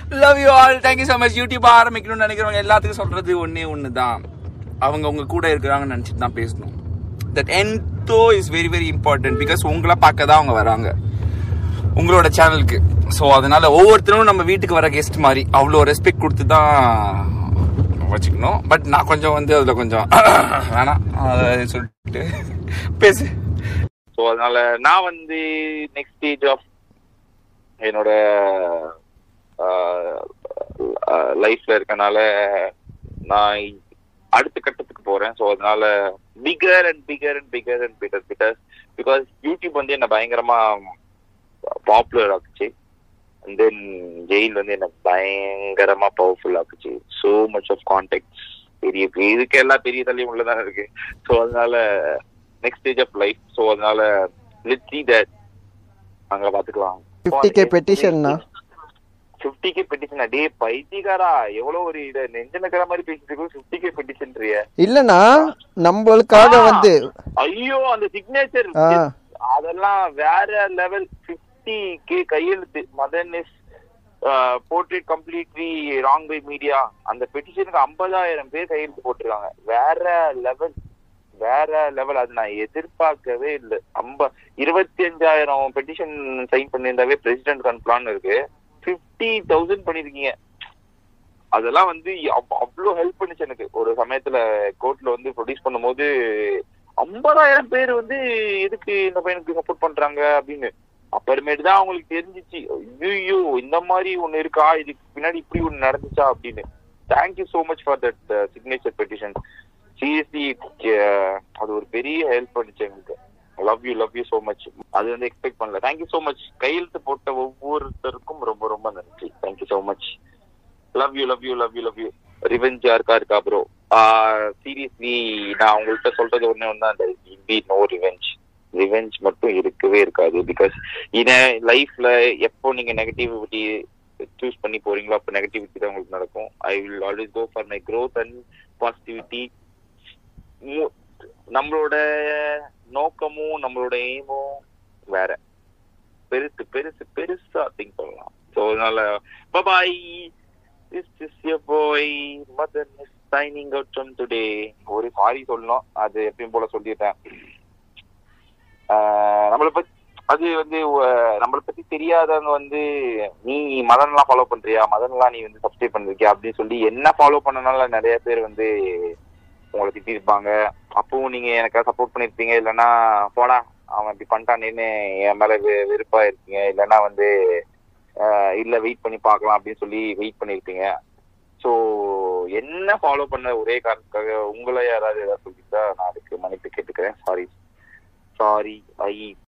Love you all thank you so much YouTube ஆரம்பிக்கணும்னு நினைக்கிறவங்க எல்லாத்துக்கும் சொல்றது ஒண்ணே ஒன்று தான் அவங்க உங்க கூட இருக்கிறாங்கன்னு நினைச்சிட்டு தான் பேசணும் தட் என்தோ is very very important because உங்களை பார்க்க தான் அவங்க வராங்க உங்களோட சேனலுக்கு ஸோ அதனால ஒவ்வொருத்தரும் நம்ம வீட்டுக்கு வர கெஸ்ட் மாதிரி அவ்வளோ ரெஸ்பெக்ட் கொடுத்து தான் வச்சுக்கணும் பட் நான் கொஞ்சம் வந்து அதில் கொஞ்சம் வேணாம் அதை சொல்லிட்டு பேசு ஸோ அதனால நான் வந்து நெக்ஸ்ட் ஸ்டேஜ் ஆஃப் என்னோட லைஃப்ல இருக்கனால நான் அடுத்த கட்டத்துக்கு போறேன் ஸோ அதனால bigger and bigger and bigger and bigger because because YouTube வந்து என்ன பயங்கரமா பாப்புலர் ஆக்குச்சு அண்ட் தென் ஜெயில் வந்து என்ன பயங்கரமா பவர்ஃபுல் ஆக்குச்சு சோ மச் ஆஃப் கான்டாக்ட்ஸ் பெரிய பெரிய இதுக்கு எல்லாம் பெரிய தலையும் உள்ளதான இருக்கு ஸோ அதனால next stage of life so அதனால லெட் சி தட் அங்க பாத்துக்கலாம் 50K petition னா? ஃபிஃப்டி கே பெட்டிஷன் டே பைத்தியக்காரா எவ்வளவு ஒரு இத நெஞ்ச நக்கிற மாதிரி பேசிட்டு இருக்கு ஃபிஃப்டி கே பெட்டிஷன்றிய இல்லனா நம்மளுக்காக வந்து ஐயோ அந்த சிக்னேச்சர் ஆ. அதெல்லாம் வேற லெவல் பிப்டி கே கையெழுத்து Madan is portrayed completely wrong by media அந்த பெட்டிஷனுக்கு ஐம்பதாயிரம் பேர் கையெழுத்து போட்டிருக்காங்க வேற லெவல் வேற லெவல் அது நான் எதிர்பார்க்கவே இல்லை ஐம்ப இருபத்தி அஞ்சாயிரம் பெட்டிஷன் சைன் பண்ணியிருந்தாவே பிரசிடென்ட் அனுப்பலாம்னு இருக்கு பிப்டி தௌசண்ட் பண்ணிருக்கீங்க அதெல்லாம் வந்து அவ்- அவ்வளவு ஹெல்ப் பண்ணுச்சு எனக்கு ஒரு சமயத்துல கோர்ட்ல வந்து ப்ரொடியூஸ் பண்ணும்போது ஐம்பதாயிரம் பேர் வந்து எதுக்கு இந்த பையனுக்கு சப்போர்ட் பண்றாங்க அப்படின்னு அப்புறமேட்டு தான் அவங்களுக்கு தெரிஞ்சிச்சு ஐயோ இந்த மாதிரி ஒண்ணு இருக்கா இதுக்கு பின்னாடி இப்படி ஒண்ணு நடந்துச்சா அப்படின்னு thank you so much for that signature petition seriously அது ஒரு பெரிய ஹெல்ப் பண்ணுச்சு எங்களுக்கு love you love you so much அது வந்து எக்ஸ்பெக்ட் பண்ணல தேங்க்யூ so மச் கையெழுத்து போட்ட ஒவ்வொருத்தருக்கும் ரொம்ப ரொம்ப நன்றி thank you so much love you love you love you love you revenge யாருக்கா இருக்கா ப்ரோ சீரியஸ்லி நான் உங்கள்கிட்ட சொல்றது ஒண்ணே ஒன்று தான் பி நோ ரிவெஞ்ச் ரிவெஞ்ச் மட்டும் இருக்கவே இருக்காது பிகாஸ் இன லைஃப்ல எப்போ நீங்க நெகட்டிவிட்டி சூஸ் பண்ணி போறீங்களோ அப்போ நெகட்டிவிட்டி தான் உங்களுக்கு நடக்கும் I will always go for my growth and positivity நம்மளோட நோக்கமும் நம்மளோட எய்மும் வேற பெருசு பெருசு பெருசா திங்க் பண்ணலாம் ஸோ அதனால bye this is your boy Madhan is signing out from today ஒரு சாரி சொல்லணும் அது எப்பயும் போல சொல்லிட்டேன் ஆஹ் நம்மளை பத்தி அது வந்து அஹ், நம்மளை பத்தி தெரியாதவங்க வந்து நீ மதன்லாம் ஃபாலோ பண்றியா மதன்லாம் நீ வந்து சப்ஸ்கிரைப் பண்ணிருக்கியா அப்படின்னு சொல்லி என்ன ஃபாலோ பண்ணனால நிறைய பேர் வந்து உங்களை திட்டிருப்பாங்க அப்பவும் நீங்க எனக்கு சப்போர்ட் பண்ணிருப்பீங்க இல்லைன்னா போடா அவன் இப்படி பண்ணிட்டானேன்னு என் மேல வெ- வெறுப்பா இருக்கீங்க இல்லைன்னா வந்து ஆஹ், இல்ல வெயிட் பண்ணி பார்க்கலாம் அப்படின்னு சொல்லி வெயிட் பண்ணிருப்பீங்க ஸோ என்ன ஃபாலோ பண்ண ஒரே காரணத்துக்காக உங்களை யாராவது ஏதாவது சொல்லிட்டா நான் அதுக்கு மன்னிப்பு கேட்டுக்கிறேன் சாரி சாரி ஐ